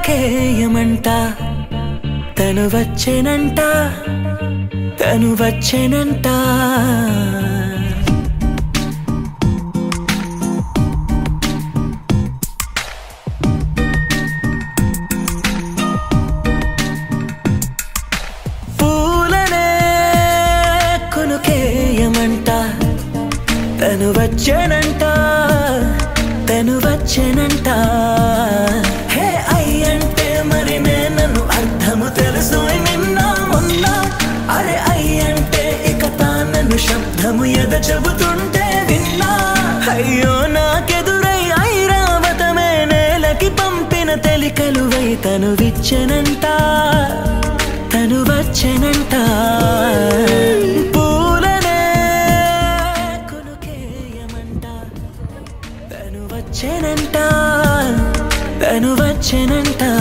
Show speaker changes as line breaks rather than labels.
కొనుకేయమంట తను వచ్చేనంట తను వచ్చేనంట పూలనే కొనుకేయమంట తను వచ్చేనంట తను వచ్చేనంట హే అయ్యంటే మరి నేను నన్ను అర్థము తెలుసు నిన్న మొన్న అరే అయ్యంటే ఇక తానను శబ్దము ఎద చెబుతుంటే విన్నా అయ్యో నాకెదురై ఐరావతమే నేలకి పంపిన తెలికలువై తను విచ్చెనంట తను వచ్చెనంట పూలనే కొనుకేయమంట తను వచ్చెనంట తను వచ్చెనంట